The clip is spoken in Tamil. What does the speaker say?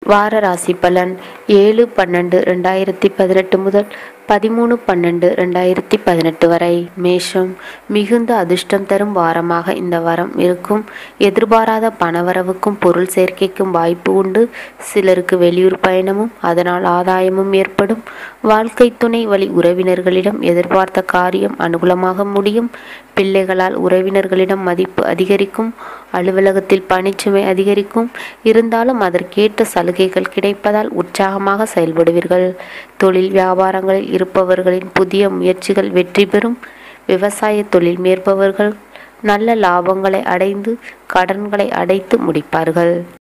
வார ராசி பலன் ஏழு பன்னெண்டு ரெண்டாயிரத்தி பதினெட்டு முதல் பதிமூணு பன்னெண்டு ரெண்டாயிரத்தி பதினெட்டு வரை மேஷம் மிகுந்த அதிர்ஷ்டம் தரும் வாரமாக இந்த வாரம் இருக்கும் எதிர்பாராத பணவரவுக்கும் பொருள் சேர்க்கைக்கும் வாய்ப்பு உண்டு சிலருக்கு வெளியூர் பயணமும் அதனால் ஆதாயமும் ஏற்படும் வாழ்க்கை துணை வழி உறவினர்களிடம் எதிர்பார்த்த காரியம் அனுகூலமாக முடியும் பிள்ளைகளால் உறவினர்களிடம் மதிப்பு அதிகரிக்கும் அலுவலகத்தில் பணிச்சுமை அதிகரிக்கும் இருந்தாலும் அதற்கேற்ற சலுகைகள் கிடைப்பதால் உற்சாகமாக செயல்படுவீர்கள் தொழில் வியாபாரங்களில் இருப்பவர்களின் புதிய முயற்சிகள் வெற்றி பெறும் விவசாய தொழில் மேற்பவர்கள் நல்ல லாபங்களை அடைந்து கடன்களை அடைத்து முடிப்பார்கள்